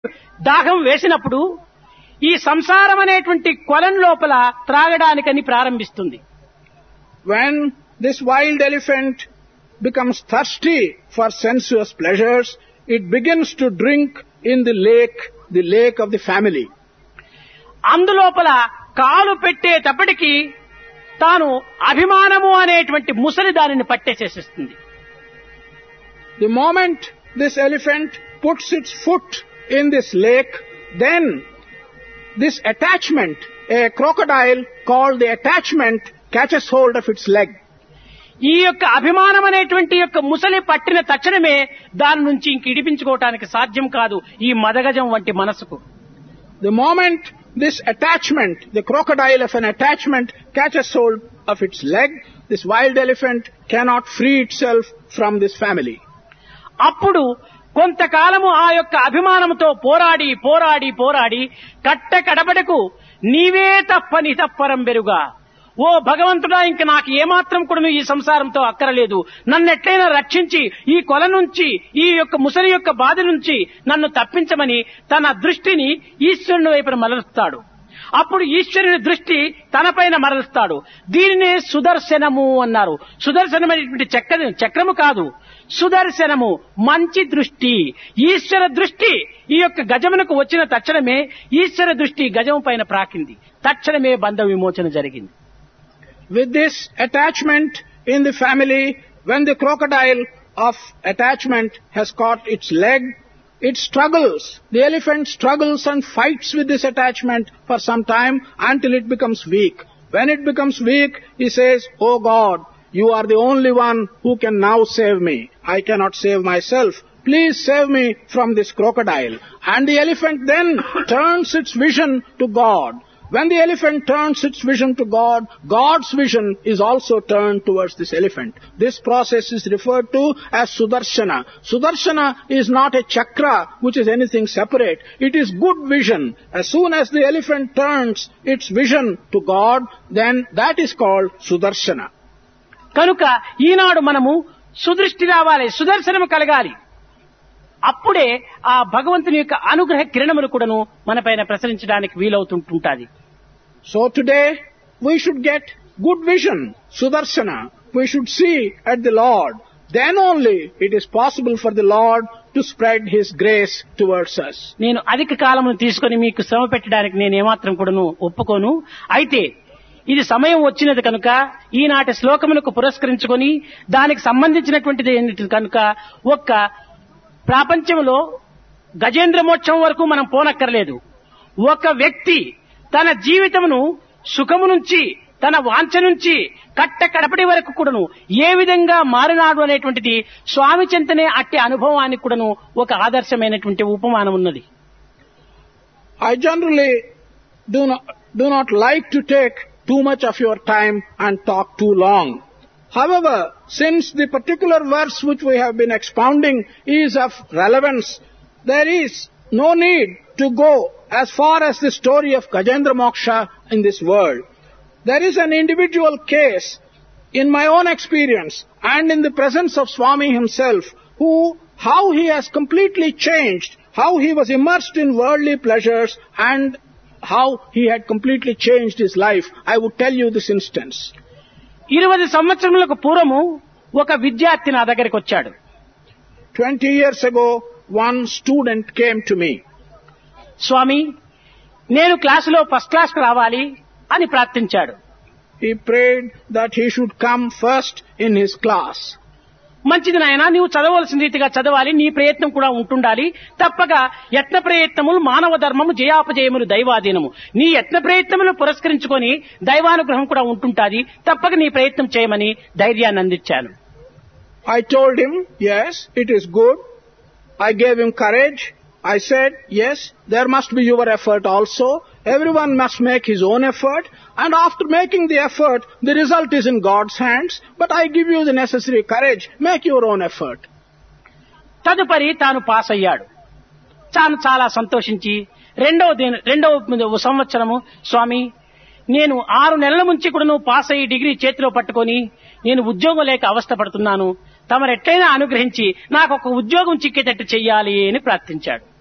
దాహం వేసినప్పుడు ఈ సంసారం అనేటువంటి కొలం లోపల త్రాగడానికని ప్రారంభిస్తుంది When this wild elephant becomes thirsty for sensuous pleasures, it begins to drink in the lake, the lake of the family. అందులోపల కాలు పెట్టేటప్పటికి తాను అభిమానము అనేటువంటి ముసలి దానిని పట్టేసేసిస్తుంది The moment this elephant puts its foot in this lake, then this attachment, a crocodile called the attachment, catches hold of its leg. ఈ యొక్క అభిమానం అనేటువంటి యొక్క ముసలి పట్టిన తక్షణమే దాని నుంచి ఇంక ఇడిపించుకోవటానికి సాధ్యం కాదు ఈ మదగజం వంటి మనసుకు The moment this attachment, the crocodile of an attachment, catches hold of its leg, this wild elephant cannot free itself from this family. అప్పుడు కొంతకాలము ఆ యొక్క అభిమానంతో పోరాడి పోరాడి పోరాడి కట్ట కడబడకు నీవే తప్పని తప్పరం బెరుగా ఓ భగవంతుడా ఇంక నాకు ఏమాత్రం కూడా ఈ సంసారంతో అక్కరలేదు నన్ను ఎట్లయినా రక్షించి ఈ కొల నుంచి ఈ యొక్క ముసలి యొక్క బాధ నుంచి నన్ను తప్పించమని తన దృష్టిని ఈశ్వరుని వైపున మరలుస్తాడు అప్పుడు ఈశ్వరుని దృష్టి తనపైన మరలుస్తాడు దీనినే సుదర్శనము అన్నారు సుదర్శనమైనటువంటి చక్ర చక్రము కాదు సుదర్శనము మంచి దృష్టి ఈశ్వర దృష్టి ఈ యొక్క గజమునకు వచ్చిన తక్షణమే ఈశ్వర దృష్టి గజము పైన ప్రాకింది తక్షణమే బంధ విమోచన జరిగింది With this attachment in the family, when the crocodile of attachment has caught its leg, it struggles. The elephant struggles and fights with this attachment for some time until it becomes weak. When it becomes weak, he says, Oh God, you are the only one who can now save me. I cannot save myself. Please save me from this crocodile. And the elephant then turns its vision to God. When the elephant turns its vision to God, God's vision is also turned towards this elephant. This process is referred to as Sudarshana. Sudarshana is not a chakra which is anything separate. It is good vision. As soon as the elephant turns its vision to God, then that is called Sudarshana. కనుక ఈనాడు మనము సుదృష్టి రావాలి సుదర్శనము కలగాలి అప్పుడే ఆ భగవంతుని యొక్క అనుగ్రహ కిరణములు కూడాను మనపైన ప్రసరించడానికి వీలవుతుంటుంటాది So today, we should get good vision, Sudarshana. We should see at the Lord. Then only it is possible for the Lord to spread His grace towards us. నేను అధిక కాలమును తీసుకొని మీకు శ్రమ పెట్టడానికి నేను ఏమాత్రం కూడాను ఒప్పుకోను అయితే ఇది సమయం వచ్చినది కనుక ఈనాటి శ్లోకములకు పురస్కరించుకొని దానికి సంబంధించినటువంటిది ఏంటి కనుక ఒక్క ప్రపంచంలో గజేంద్ర మోక్షం వరకు మనం పోనక్కర్లేదు ఒక వ్యక్తి తన జీవితమును సుఖము నుంచి తన వాంఛ నుంచి కట్ట కడపటి వరకు కూడాను ఏ విధంగా మారినాడు అనేటువంటిది స్వామి చింతనే అట్టి అనుభవానికి కూడాను ఒక ఆదర్శమైనటువంటి ఉపమానం ఉన్నది I generally do not, do not like to take too much of your time and talk too long. However, since the particular verse which we have been expounding is of relevance, there is no need to go as far as the story of Gajendra Moksha in this world. There is an individual case in my own experience and in the presence of Swami himself who, how he has completely changed, how he was immersed in worldly pleasures and how he had completely changed his life. I would tell you this instance. ఇరవై సంవత్సరములకు పూర్వము ఒక విద్యార్థి నా దగ్గరికి వచ్చాడు 20 years ago, one student came to me. స్వామి నేను క్లాసులో first class రావాలి అని ప్రార్థించాడు He prayed that he should come first in his class. మంచిది నాయన నీవు చదవలసిన రీతిగా చదవాలి నీ ప్రయత్నం కూడా ఉంటుండాలి తప్పక యత్న ప్రయత్నములు మానవ ధర్మము జయాపజయములు దైవాధీనము నీ యత్న ప్రయత్నములు పురస్కరించుకొని దైవానుగ్రహం కూడా ఉంటుంటాది తప్పక నీ ప్రయత్నం చేయమని ధైర్యాన్ని అందించాను I told him, yes, it is good. I gave him courage. I said, yes, there must be your effort also. Everyone must make his own effort. And after making the effort, the result is in God's hands. But I give you the necessary courage. Make your own effort. తదుపరి తాను pass అయ్యాడు తాను చాలా సంతోషించి రెండవ దిన- రెండవ సంవత్సరము స్వామి నేను ఆరు నెలల నుంచి కూడా నువ్వు పాస్ అయ్యి డిగ్రీ చేతిలో పట్టుకొని నేను ఉద్యోగం లేక అవస్థ పడుతున్నాను తమరు ఎట్లయినా అనుగ్రహించి నాకు ఒక ఉద్యోగం చిక్కేటట్టు చెయ్యాలి అని ప్రార్థించాడు